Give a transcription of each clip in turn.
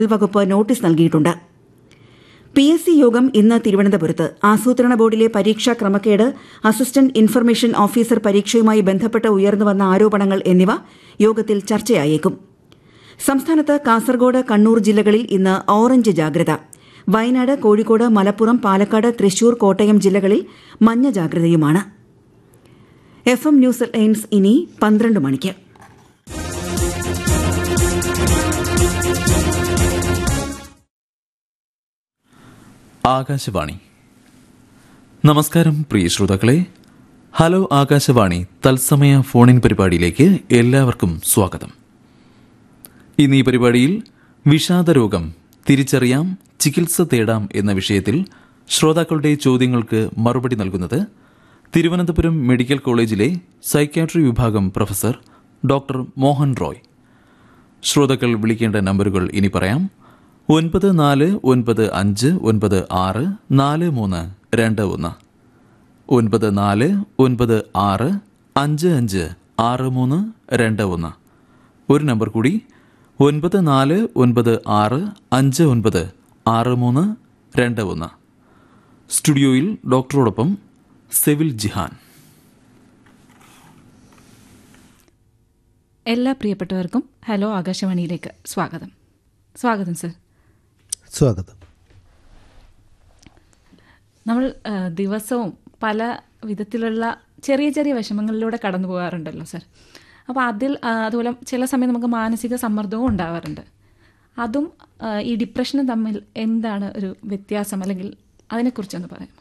വകുപ്പ് നോട്ടീസ് നൽകിയിട്ടുണ്ട് P S C യോഗം ഇന്ന് തിരുവനന്തപുരത്ത് ആസൂത്രണ ബോർഡിലെ പരീക്ഷാ ക്രമക്കേട് അസിസ്റ്റന്റ് ഇൻഫർമേഷൻ ഓഫീസർ പരീക്ഷയുമായി ബന്ധപ്പെട്ട് ഉയർന്നുവന്ന ആരോപണങ്ങൾ എന്നിവ യോഗത്തിൽ ചർച്ചയായേക്കും സംസ്ഥാനത്ത് കാസർഗോഡ് കണ്ണൂർ ജില്ലകളിൽ ഇന്ന് ഓറഞ്ച് ജാഗ്രത വയനാട് കോഴിക്കോട് മലപ്പുറം പാലക്കാട് തൃശൂർ കോട്ടയം ജില്ലകളിൽ മഞ്ഞ ജാഗ്രതയുമാണ് എഫ് എം ന്യൂസ് ലൈൻസ് ഇനി പന്ത്രണ്ട് മണിക്ക് ആകാശവാണി നമസ്കാരം പ്രിയ ശ്രോതാക്കളെ ഹലോ ആകാശവാണി തത്സമയ ഫോണിൻ പരിപാടിയിലേക്ക് എല്ലാവർക്കും സ്വാഗതം ഇന്ന് ഈ പരിപാടിയിൽ വിഷാദരോഗം തിരിച്ചറിയാം ചികിത്സ തേടാം എന്ന വിഷയത്തിൽ ശ്രോതാക്കളുടെ ചോദ്യങ്ങൾക്ക് മറുപടി നൽകുന്നത് തിരുവനന്തപുരം മെഡിക്കൽ കോളേജിലെ സൈക്യാട്രി വിഭാഗം പ്രൊഫസർ ഡോക്ടർ മോഹൻ റോയ് ശ്രോതാക്കൾ വിളിക്കേണ്ട നമ്പറുകൾ ഇനി പറയാം ഒൻപത് നാല് ഒൻപത് അഞ്ച് ഒൻപത് ആറ് നാല് മൂന്ന് രണ്ട് ഒന്ന് ഒൻപത് നാല് ഒൻപത് ആറ് അഞ്ച് അഞ്ച് ആറ് മൂന്ന് രണ്ട് ഒന്ന് ഒരു നമ്പർ കൂടി ഒൻപത് നാല് ഒൻപത് ആറ് അഞ്ച് ഒൻപത് ആറ് മൂന്ന് രണ്ട് ഒന്ന് സ്റ്റുഡിയോയിൽ ഡോക്ടറോടൊപ്പം സെവിൽ ജിഹാൻ എല്ലാ പ്രിയപ്പെട്ടവർക്കും ഹലോ ആകാശവാണിയിലേക്ക് സ്വാഗതം സ്വാഗതം സർ സ്വാഗതം നമ്മൾ ആ, ദിവസവും പല വിധത്തിലുള്ള ചെറിയ ചെറിയ വിഷമങ്ങളിലൂടെ കടന്നു പോകാറുണ്ടല്ലോ സർ അപ്പോൾ അതിൽ ആ, അതുപോലെ ചില സമയം നമുക്ക് മാനസിക സമ്മർദ്ദവും ഉണ്ടാവാറുണ്ട് അതും ആ, ഈ ഡിപ്രഷനും തമ്മിൽ എന്താണ് ഒരു വ്യത്യാസം അല്ലെങ്കിൽ അതിനെക്കുറിച്ചൊന്ന് പറയാം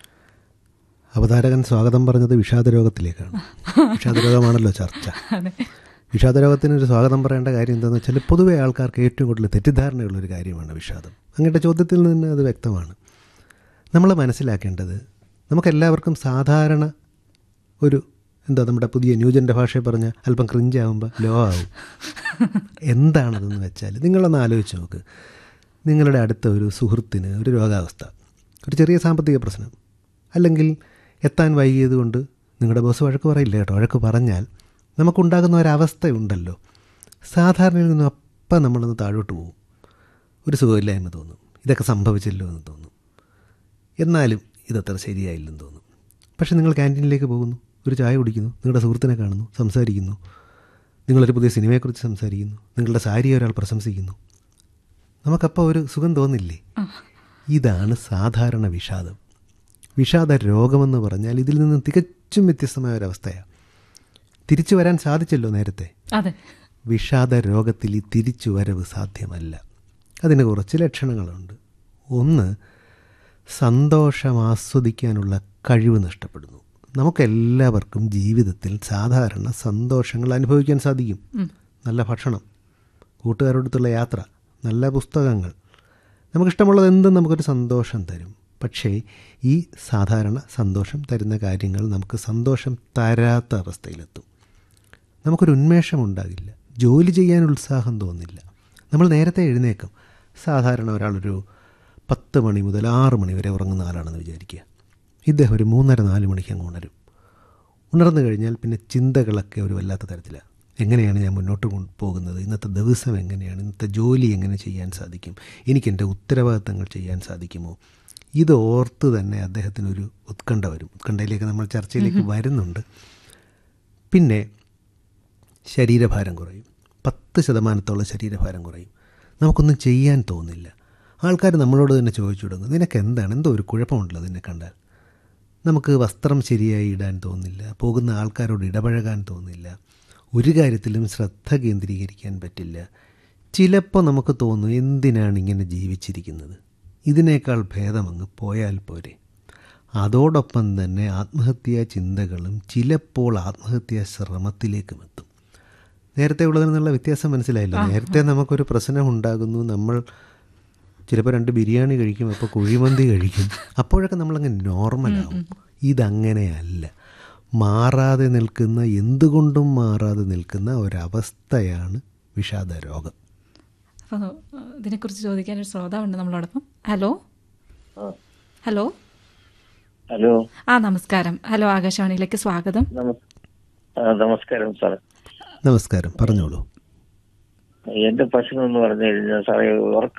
അവതാരകൻ സ്വാഗതം പറഞ്ഞത് വിഷാദരോഗത്തിലേക്കാണ് വിഷാദരോഗമാണല്ലോ ചർച്ച അതെ വിഷാദരോഗത്തിന് ഒരു സ്വാഗതം പറയേണ്ട കാര്യം എന്താണെന്ന് വെച്ചാൽ പൊതുവെ ആൾക്കാർക്ക് ഏറ്റവും കൂടുതൽ തെറ്റിദ്ധാരണയുള്ള ഒരു കാര്യമാണ് വിഷാദം അങ്ങയുടെ ചോദ്യത്തിൽ നിന്ന് അത് വ്യക്തമാണ് നമ്മൾ മനസ്സിലാക്കേണ്ടത് നമുക്കെല്ലാവർക്കും സാധാരണ ഒരു എന്താ നമ്മുടെ പുതിയ ന്യൂജൻ്റെ ഭാഷയിൽ പറഞ്ഞ അല്പം ക്രിഞ്ചാവുമ്പോൾ ലോ ആവും എന്താണതെന്ന് വെച്ചാൽ നിങ്ങളൊന്ന് ആലോചിച്ച് നോക്ക് നിങ്ങളുടെ അടുത്ത ഒരു സുഹൃത്തിന് ഒരു രോഗാവസ്ഥ ഒരു ചെറിയ സാമ്പത്തിക പ്രശ്നം അല്ലെങ്കിൽ എത്താൻ വൈകിയത് കൊണ്ട് നിങ്ങളുടെ ബോസ് വഴക്ക് പറയില്ല കേട്ടോ വഴക്ക് പറഞ്ഞാൽ നമുക്കുണ്ടാകുന്ന ഒരവസ്ഥയുണ്ടല്ലോ സാധാരണയിൽ നിന്നും അപ്പം നമ്മളൊന്ന് താഴോട്ട് പോകും ഒരു സുഖമില്ലായ്മ തോന്നും ഇതൊക്കെ സംഭവിച്ചല്ലോ എന്ന് തോന്നും എന്നാലും ഇതത്ര ശരിയായില്ലെന്ന് തോന്നും പക്ഷേ നിങ്ങൾ ക്യാൻറ്റീനിലേക്ക് പോകുന്നു ഒരു ചായ കുടിക്കുന്നു നിങ്ങളുടെ സുഹൃത്തിനെ കാണുന്നു സംസാരിക്കുന്നു നിങ്ങളൊരു പുതിയ സിനിമയെക്കുറിച്ച് സംസാരിക്കുന്നു നിങ്ങളുടെ സാരിയെ ഒരാൾ പ്രശംസിക്കുന്നു നമുക്കപ്പോൾ ഒരു സുഖം തോന്നില്ലേ ഇതാണ് സാധാരണ വിഷാദം വിഷാദ രോഗമെന്ന് പറഞ്ഞാൽ ഇതിൽ നിന്ന് തികച്ചും വ്യത്യസ്തമായ ഒരവസ്ഥയാണ് തിരിച്ചു വരാൻ സാധിച്ചല്ലോ നേരത്തെ അതെ വിഷാദ രോഗത്തിൽ ഈ തിരിച്ചു വരവ് സാധ്യമല്ല അതിന് കുറച്ച് ലക്ഷണങ്ങളുണ്ട് ഒന്ന് സന്തോഷം ആസ്വദിക്കാനുള്ള കഴിവ് നഷ്ടപ്പെടുന്നു നമുക്കെല്ലാവർക്കും ജീവിതത്തിൽ സാധാരണ സന്തോഷങ്ങൾ അനുഭവിക്കാൻ സാധിക്കും നല്ല ഭക്ഷണം കൂട്ടുകാരോടത്തുള്ള യാത്ര നല്ല പുസ്തകങ്ങൾ നമുക്കിഷ്ടമുള്ളത് എന്തും നമുക്കൊരു സന്തോഷം തരും പക്ഷേ ഈ സാധാരണ സന്തോഷം തരുന്ന കാര്യങ്ങൾ നമുക്ക് സന്തോഷം തരാത്ത അവസ്ഥയിലെത്തും നമുക്കൊരു ഉന്മേഷം ഉണ്ടാകില്ല ജോലി ചെയ്യാൻ ഉത്സാഹം തോന്നില്ല നമ്മൾ നേരത്തെ എഴുന്നേക്കും സാധാരണ ഒരാളൊരു പത്ത് മണി മുതൽ ആറ് മണി വരെ ഉറങ്ങുന്ന ആളാണെന്ന് വിചാരിക്കുക ഇദ്ദേഹം ഒരു മൂന്നര നാല് മണിക്ക് അങ്ങ് ഉണരും ഉണർന്നു കഴിഞ്ഞാൽ പിന്നെ ചിന്തകളൊക്കെ ഒരു വല്ലാത്ത തരത്തിലാണ് എങ്ങനെയാണ് ഞാൻ മുന്നോട്ട് കൊണ്ട് പോകുന്നത് ഇന്നത്തെ ദിവസം എങ്ങനെയാണ് ഇന്നത്തെ ജോലി എങ്ങനെ ചെയ്യാൻ സാധിക്കും എനിക്ക് എൻ്റെ ഉത്തരവാദിത്തങ്ങൾ ചെയ്യാൻ സാധിക്കുമോ ഇത് ഓർത്ത് തന്നെ അദ്ദേഹത്തിനൊരു ഉത്കണ്ഠ വരും ഉത്കണ്ഠയിലേക്ക് നമ്മൾ ചർച്ചയിലേക്ക് വരുന്നുണ്ട് പിന്നെ ശരീരഭാരം കുറയും പത്ത് ശതമാനത്തോളം ശരീരഭാരം കുറയും നമുക്കൊന്നും ചെയ്യാൻ തോന്നില്ല ആൾക്കാർ നമ്മളോട് തന്നെ ചോദിച്ചു തുടങ്ങും നിനക്ക് എന്താണ് എന്തോ ഒരു കുഴപ്പമുണ്ടല്ലോ നിന്നെ കണ്ടാൽ നമുക്ക് വസ്ത്രം ശരിയായി ഇടാൻ തോന്നില്ല പോകുന്ന ആൾക്കാരോട് ഇടപഴകാൻ തോന്നില്ല ഒരു കാര്യത്തിലും ശ്രദ്ധ കേന്ദ്രീകരിക്കാൻ പറ്റില്ല ചിലപ്പോൾ നമുക്ക് തോന്നും എന്തിനാണ് ഇങ്ങനെ ജീവിച്ചിരിക്കുന്നത് ഇതിനേക്കാൾ ഭേദമങ്ങ് പോയാൽ പോരെ അതോടൊപ്പം തന്നെ ആത്മഹത്യാ ചിന്തകളും ചിലപ്പോൾ ആത്മഹത്യാ ശ്രമത്തിലേക്കും എത്തും നേരത്തെ ഉള്ളതിൽ നിന്നുള്ള വ്യത്യാസം മനസ്സിലായില്ല നേരത്തെ നമുക്കൊരു പ്രശ്നം ഉണ്ടാകുന്നു നമ്മൾ ചിലപ്പോൾ രണ്ട് ബിരിയാണി കഴിക്കും അപ്പോൾ കുഴിമന്തി കഴിക്കും അപ്പോഴൊക്കെ നമ്മളങ്ങ് നോർമലാവും ഇതങ്ങനെയല്ല മാറാതെ നിൽക്കുന്ന എന്തുകൊണ്ടും മാറാതെ നിൽക്കുന്ന ഒരവസ്ഥയാണ് വിഷാദ രോഗം അപ്പോൾ ഇതിനെക്കുറിച്ച് ചോദിക്കാൻ ഒരു ശ്രോതാവുണ്ട് നമ്മളോടൊപ്പം ഹലോ ഹലോ ഹലോ ആ നമസ്കാരം ഹലോ ആകാശവാണിയിലേക്ക് സ്വാഗതം നമസ് ആ, നമസ്കാരം സാർ നമസ്കാരം പറഞ്ഞോളൂ എന്റെ പ്രശ്നം എന്ന് പറഞ്ഞു കഴിഞ്ഞാൽ സാറേ ഉറക്കം